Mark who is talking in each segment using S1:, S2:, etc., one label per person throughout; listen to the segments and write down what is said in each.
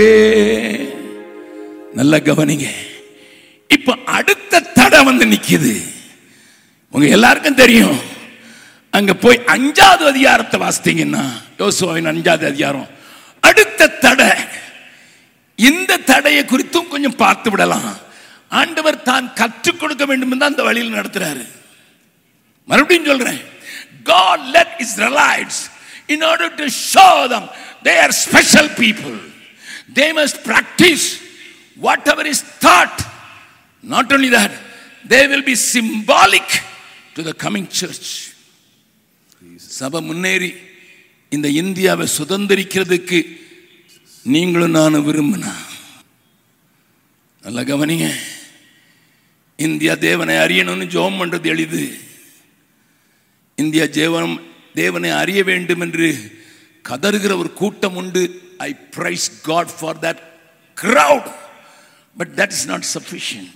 S1: நல்ல கவனிங்க இப்ப அடுத்த தடை வந்து நிக்குது உங்க எல்லாருக்கும் தெரியும் அங்க போய் அஞ்சாவது அதிகாரத்தை வாசித்தீங்கன்னா யோசுவாவின் அஞ்சாவது அதிகாரம் அடுத்த தடை இந்த தடையை குறித்தும் கொஞ்சம் பார்த்து விடலாம் ஆண்டவர் தான் கற்றுக் கொடுக்க வேண்டும் என்று அந்த வழியில் நடத்துறாரு மறுபடியும் சொல்றேன் God let Israelites in order to show them they are special people. They must practice whatever is taught. Not only that, they will be symbolic to the coming church. சபை முன்னேறி இந்த இந்தியாவை சுதந்திரிக்கிறதுக்கு நீங்களும் நானும் விரும்பினா நல்லா கவனிங்க இந்தியா தேவனை அறியணும்னு ஜெபம் பண்றது எளிது இந்தியா ஜெவம் தேவனை அறிய வேண்டும் என்று கதறுகிற ஒரு கூட்டம் உண்டு I praise God for that crowd but that is not sufficient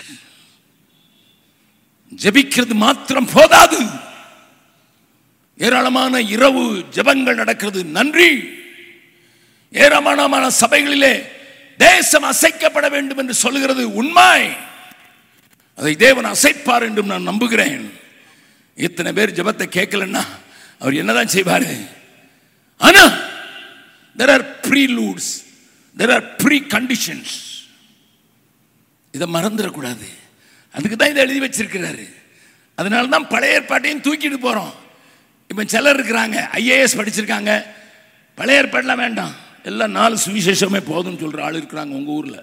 S1: ஜெபிக்கிறது மாத்திரம் போதாது ஏராளமான இரவு ஜெபங்கள் நடக்கிறது நன்றி ஏராளமான சபைகளிலே தேசம் அசைக்கப்பட வேண்டும் என்று சொல்லுகிறது உண்மை அதை தேவன் அசைப்பார் என்றும் நான் நம்புகிறேன் இத்தனை பேர் ஜெபத்தை கேட்கலன்னா அவர் என்னதான் செய்வாரு ஆனா there are preludes there are pre conditions இதை மறந்துடக்கூடாது அதுக்கு தான் இதை எழுதி வச்சிருக்கிறாரு அதனால தான் பழைய ஏற்பாட்டையும் தூக்கிட்டு போறோம் இப்போ சிலர் இருக்கிறாங்க ஐஏஎஸ் படிச்சிருக்காங்க பழைய ஏற்பாடுலாம் வேண்டாம் எல்லாம் நாலு சுவிசேஷமே போதும்னு சொல்ற ஆள் இருக்கிறாங்க உங்க ஊர்ல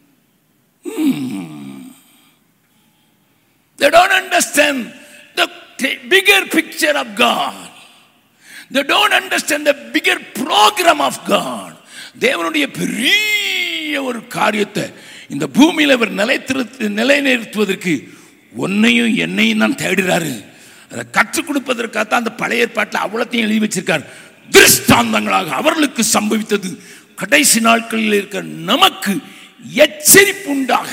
S1: They don't understand the t- bigger picture of God. They don't understand the bigger program of God. தேவனுடைய பெரிய ஒரு காரியத்தை இந்த பூமியில் அவர் நிலைத்திருத்து நிலைநிறுத்துவதற்கு உன்னையும் என்னையும் தான் தேடுறாரு அதை கற்றுக் கொடுப்பதற்காக தான் அந்த பழைய ஏற்பாட்டில் அவ்வளத்தையும் எழுதி வச்சிருக்கார் திருஷ்டாந்தங்களாக அவர்களுக்கு சம்பவித்தது கடைசி நாட்களில் இருக்கிற நமக்கு எச்சரிப்பு உண்டாக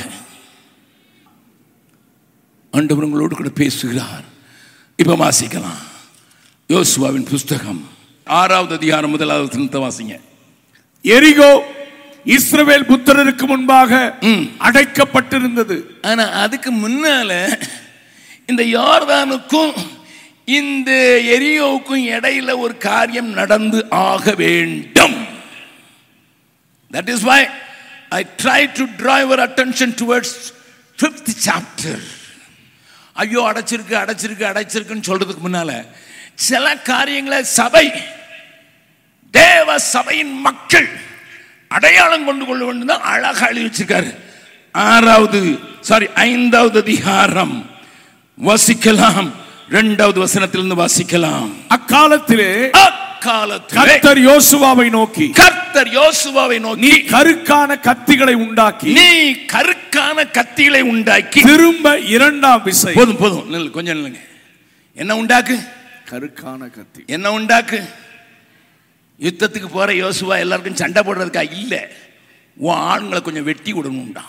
S1: ஆண்டவர் உங்களோடு கூட பேசுகிறார் இப்ப வாசிக்கலாம் யோசுவாவின் புஸ்தகம் ஆறாவது அதிகாரம் முதலாவது வசனத்தை வாசிங்க
S2: எரிகோ இஸ்ரவேல் புத்திரருக்கு முன்பாக அடைக்கப்பட்டிருந்தது
S1: ஆனா அதுக்கு முன்னால இந்த யோர்தானுக்கும் இந்த எரியோவுக்கும் இடையில ஒரு காரியம் நடந்து ஆக வேண்டும் that is why I try to draw your attention towards fifth chapter ஐயோ அடைச்சிருக்கு அடைச்சிருக்கு அடைச்சிருக்குன்னு சொல்றதுக்கு முன்னால சில காரியங்களை சபை தேவ சபையின் மக்கள் அடையாளம் கொண்டு கொள்ள வேண்டும் தான் அழகா எழுதி வச்சிருக்காரு ஆறாவது சாரி ஐந்தாவது அதிகாரம் வாசிக்கலாம் இரண்டாவது வசனத்திலிருந்து வாசிக்கலாம்
S2: அக்காலத்திலே
S1: அக்காலத்திலே
S2: கர்த்தர் யோசுவாவை நோக்கி
S1: கர்த்தர் யோசுவாவை
S2: நீ
S1: நோக்கி
S2: கருக்கான கத்திகளை உண்டாக்கி
S1: நீ கருக்கான கத்திகளை உண்டாக்கி
S2: திரும்ப இரண்டாம் விசை
S1: போதும் போதும் நில்லு, கொஞ்சம் நில்லுங்க என்ன உண்டாக்கு
S2: கருக்கான கத்தி
S1: என்ன உண்டாக்கு யுத்தத்துக்கு போற யோசுவா எல்லாருக்கும் சண்டை போடுறதுக்கா இல்ல உன் ஆண்களை கொஞ்சம் வெட்டி விடணும்டா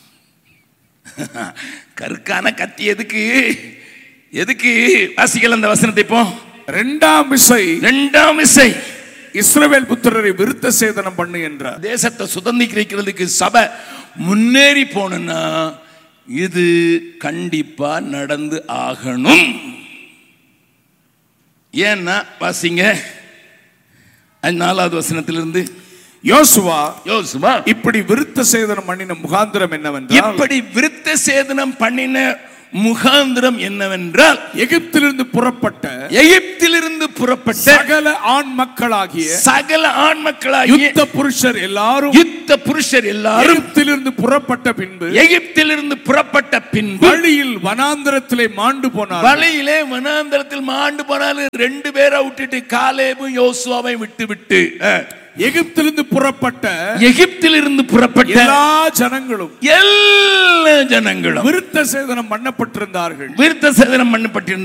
S1: கருக்கான கத்தி எதுக்கு எதுக்கு வாசிக்கல அந்த வசனத்தை இப்போ
S2: இரண்டாம் விசை
S1: ரெண்டாம் இசை
S2: இஸ்ரவேல் புத்திரரை விருத்த சேதனம் பண்ணு என்றார்
S1: தேசத்தை சுதந்திரிக்கிறதுக்கு சபை முன்னேறி போனா இது கண்டிப்பா நடந்து ஆகணும் ஏன்னா வாசிங்க அது நாலாவது வசனத்திலிருந்து
S2: யோசுவா
S1: யோசுவா
S2: இப்படி விருத்த சேதனம் பண்ணின முகாந்திரம் என்னவென்றால்
S1: இப்படி விருத்த சேதனம் பண்ணின முகாந்திரம் என்னவென்றால்
S2: எகிப்திலிருந்து புறப்பட்ட
S1: எகிப்திலிருந்து புறப்பட்ட
S2: சகல ஆண் மக்களாகிய
S1: சகல ஆண் மக்களாகிய
S2: யுத்த புருஷர் எல்லாரும்
S1: யுத்த புருஷர் எல்லாரும்
S2: எகிப்திலிருந்து புறப்பட்ட பின்பு
S1: எகிப்திலிருந்து புறப்பட்ட பின்பு
S2: வழியில் வனாந்திரத்திலே மாண்டு போனார்
S1: வழியிலே வனாந்தரத்தில் மாண்டு போனாலும் ரெண்டு பேரை விட்டுட்டு காலேபும் யோசுவாவை விட்டு விட்டு அஹ்,
S2: எகிப்திலிருந்து புறப்பட்ட
S1: எகிப்திலிருந்து புறப்பட்ட
S2: எல்லா ஜனங்களும்
S1: எல்லா ஜனங்களும்
S2: விருத்த சேதனம் பண்ணப்பட்டிருந்தார்கள்
S1: விருத்த சேதனம் பண்ணப்பட்டிருந்த